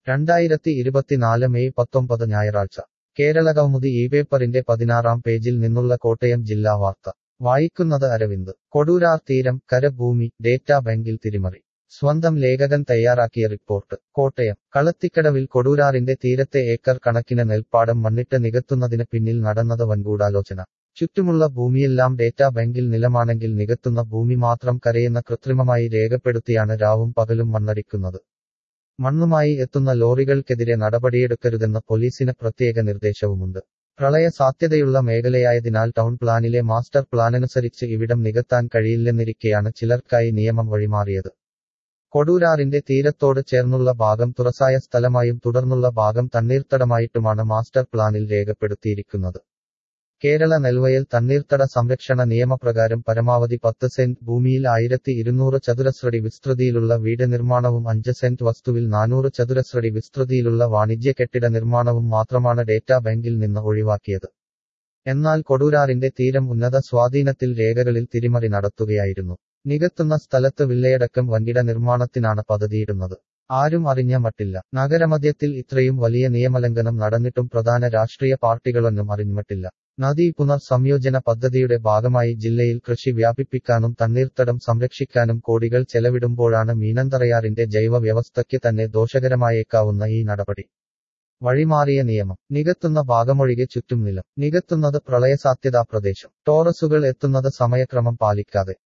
രണ്ടായിരത്തി ഇരുപത്തിനാല് മെയ് പത്തൊമ്പത് ഞായറാഴ്ച കേരളകൗമുദി ഈ പേപ്പറിന്റെ പതിനാറാം പേജിൽ നിന്നുള്ള കോട്ടയം ജില്ലാ വാർത്ത വായിക്കുന്നത് അരവിന്ദ് കൊടൂരാർ തീരം കരഭൂമി ഡേറ്റാ ബാങ്കിൽ തിരിമറി സ്വന്തം ലേഖകൻ തയ്യാറാക്കിയ റിപ്പോർട്ട് കോട്ടയം കളത്തിക്കടവിൽ കൊടൂരാറിന്റെ തീരത്തെ ഏക്കർ കണക്കിന് നെൽപ്പാടം മണ്ണിട്ട് നികത്തുന്നതിന് പിന്നിൽ നടന്നത് വൻകൂടാലോചന ചുറ്റുമുള്ള ഭൂമിയെല്ലാം ഡേറ്റാ ബാങ്കിൽ നിലമാണെങ്കിൽ നികത്തുന്ന ഭൂമി മാത്രം കരയെന്ന കൃത്രിമമായി രേഖപ്പെടുത്തിയാണ് രാവും പകലും മണ്ണടിക്കുന്നത് മണ്ണുമായി എത്തുന്ന ലോറികൾക്കെതിരെ നടപടിയെടുക്കരുതെന്ന് പോലീസിന് പ്രത്യേക നിർദ്ദേശവുമുണ്ട് പ്രളയ സാധ്യതയുള്ള മേഖലയായതിനാൽ ടൗൺ പ്ലാനിലെ മാസ്റ്റർ പ്ലാനനുസരിച്ച് ഇവിടം നികത്താൻ കഴിയില്ലെന്നിരിക്കെയാണ് ചിലർക്കായി നിയമം വഴിമാറിയത് കൊടൂരാറിന്റെ തീരത്തോട് ചേർന്നുള്ള ഭാഗം തുറസായ സ്ഥലമായും തുടർന്നുള്ള ഭാഗം തണ്ണീർത്തടമായിട്ടുമാണ് മാസ്റ്റർ പ്ലാനിൽ രേഖപ്പെടുത്തിയിരിക്കുന്നത് കേരള നെൽവയൽ തണ്ണീർത്തട സംരക്ഷണ നിയമപ്രകാരം പരമാവധി പത്ത് സെന്റ് ഭൂമിയിൽ ആയിരത്തി ഇരുന്നൂറ് ചതുരശ്രടി വിസ്തൃതിയിലുള്ള വീട് നിർമ്മാണവും അഞ്ച് സെന്റ് വസ്തുവിൽ നാനൂറ് ചതുരശ്രടി വിസ്തൃതിയിലുള്ള വാണിജ്യ കെട്ടിട നിർമ്മാണവും മാത്രമാണ് ഡേറ്റാ ബാങ്കിൽ നിന്ന് ഒഴിവാക്കിയത് എന്നാൽ കൊടൂരാറിന്റെ തീരം ഉന്നത സ്വാധീനത്തിൽ രേഖകളിൽ തിരിമറി നടത്തുകയായിരുന്നു നികത്തുന്ന സ്ഥലത്ത് വില്ലയടക്കം വൻകിട നിർമ്മാണത്തിനാണ് പദ്ധതിയിടുന്നത് ആരും അറിഞ്ഞ മട്ടില്ല നഗരമധ്യത്തിൽ ഇത്രയും വലിയ നിയമലംഘനം നടന്നിട്ടും പ്രധാന രാഷ്ട്രീയ പാർട്ടികളൊന്നും അറിഞ്ഞിട്ടില്ല നദീ പുനർ സംയോജന പദ്ധതിയുടെ ഭാഗമായി ജില്ലയിൽ കൃഷി വ്യാപിപ്പിക്കാനും തണ്ണീർത്തടം സംരക്ഷിക്കാനും കോടികൾ ചെലവിടുമ്പോഴാണ് മീനന്തറയാറിന്റെ ജൈവ വ്യവസ്ഥയ്ക്ക് തന്നെ ദോഷകരമായേക്കാവുന്ന ഈ നടപടി വഴിമാറിയ നിയമം നികത്തുന്ന ഭാഗമൊഴികെ ചുറ്റും നിലം നികത്തുന്നത് പ്രളയസാധ്യതാ പ്രദേശം ടോറസുകൾ എത്തുന്നത് സമയക്രമം പാലിക്കാതെ